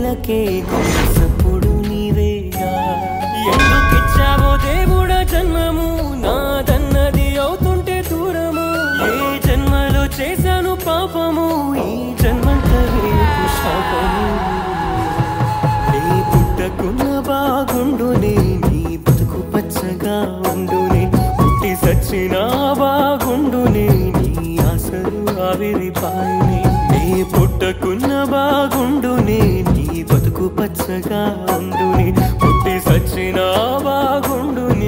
వదిలెల్లకే సప్పుడు నీవేగా ఎందుకిచ్చావో దేవుడా జన్మము నాదన్నది అవుతుంటే దూరము ఏ జన్మలో చేశాను పాపము ఈ జన్మంతా రేపు శాపము నీ పుట్టకున్న బాగుండునే నీ బతుకు పచ్చగా ఉండునే పుట్టి సచ్చిన బాగుండునే నీ ఆశలు ఆవిరిపాయనే నీ పుట్టకున్న బాగుండునే నీ బతుకు పచ్చగా ఉండునే పుట్టి సచ్చిన బాగుండునే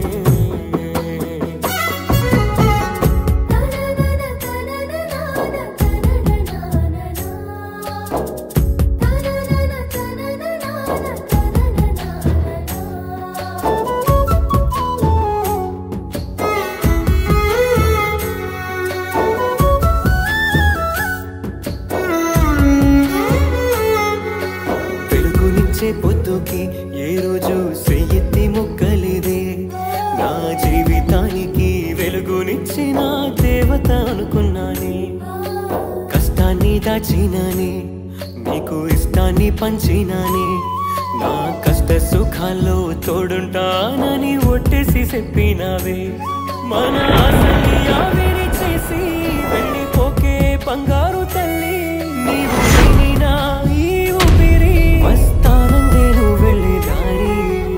వెలుగునిచ్చే పొద్దుకి ఏ రోజు సెయ్యెత్తి మొక్కలేదే నా జీవితానికి వెలుగునిచ్చిన దేవత అనుకున్నానే కష్టాన్ని దాచినానే నీకు ఇష్టాన్ని పంచినానే నా కష్ట సుఖాల్లో తోడుంటానని ఒట్టేసి చెప్పినావే మన ఆశని ఆవిరి చేసి వెళ్ళిపోకే బంగారు తల్లి నీవు వినినా ఈ ఊపిరి వస్తానందేను వెళ్ళే దారి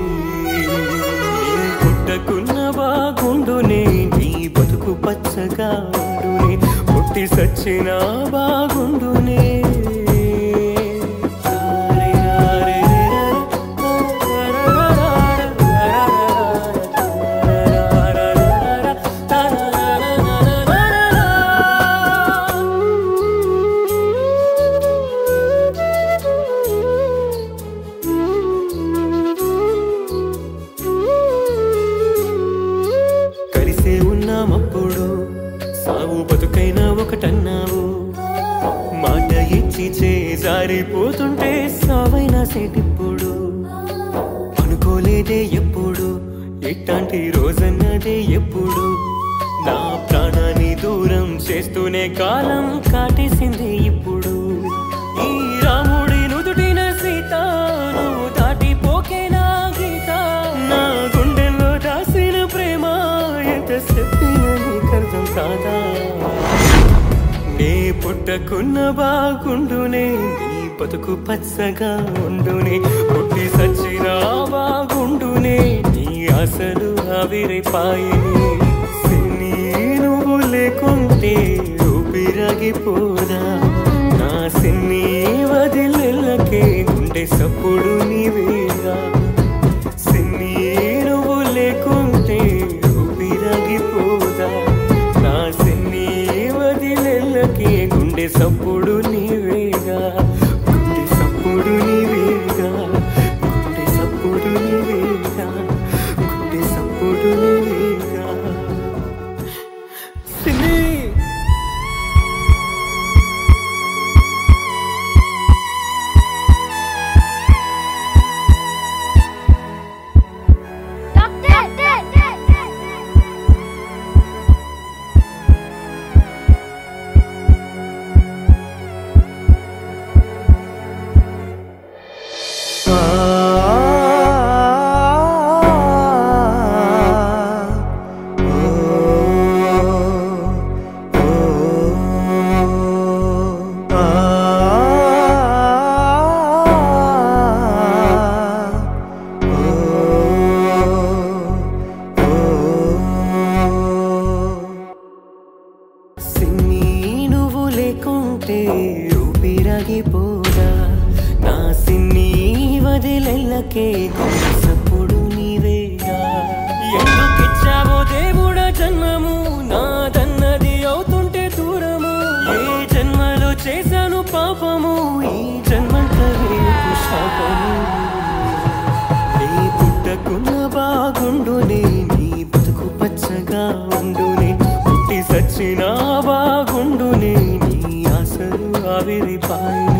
నీ పుట్టకున్న బాగుండునే నీ బతుకు పచ్చగా ఉండునే పుట్టి సచ్చిన బాగుండునే కలిసే ఉన్నామప్పుడు సావు బతుకైనా ఒకటన్నావు మాట ఇచ్చి చేజారిపోతుంటే సావైనా సేటిప్పుడు అనుకోలేదే ఎప్పుడు ఇట్లాంటి రోజన్నదే ఎప్పుడు నా ప్రాణాన్ని దూరం చేస్తూనే కాలం కాటేసింది ఇప్పుడు ఈ రాముడి నుదుటిన సీత నువ్వు దాటిపోకే నా గీత నా గుండెల్లో దాసిన ప్రేమ ఎంత చెప్పిన నీకర్థం కాదా నే పుట్టకున్న బాగుండునే నీ బతుకు పచ్చగా ఉండునే పుట్టి సచ్చిన బాగుండునే నీ ఆశలు ఆవిరైపాయనే సినీ నువ్వు లేకుంటే ఊపిరాగిపోదా నా సిన్ని వదిలెల్లకే గుండె సప్పుడు నీవేగా సిన్ని నువ్వు లేకుంటే ఊపిరాగిపోదా నా సిన్ని వదిలెల్లకే గుండె సప్పుడు నీవేగా గుండె సప్పుడు నీవేగా గుండె సప్పుడు నీవేగా గుండె సప్పుడు నీవేగా సిన్ని సిన్ని నువ్వు లేకుంటే ఊపిరాగిపోదా నా సిన్ని వదిలెల్లకే సప్పుడు నీవేగా ఎందుకిచ్చావో దేవుడా జన్మము నాదన్నది అవుతుంటే దూరము ఏ జన్మలో చేశాను పాపము ఈ జన్మంతా రేపు శాపము నీ పుట్టకున్న బాగుండునే నీ బతుకు పచ్చగా ఉండునే పుట్టి సచ్చిన బాగుండునే నీ ఆశలు ఆవిరిపాయనే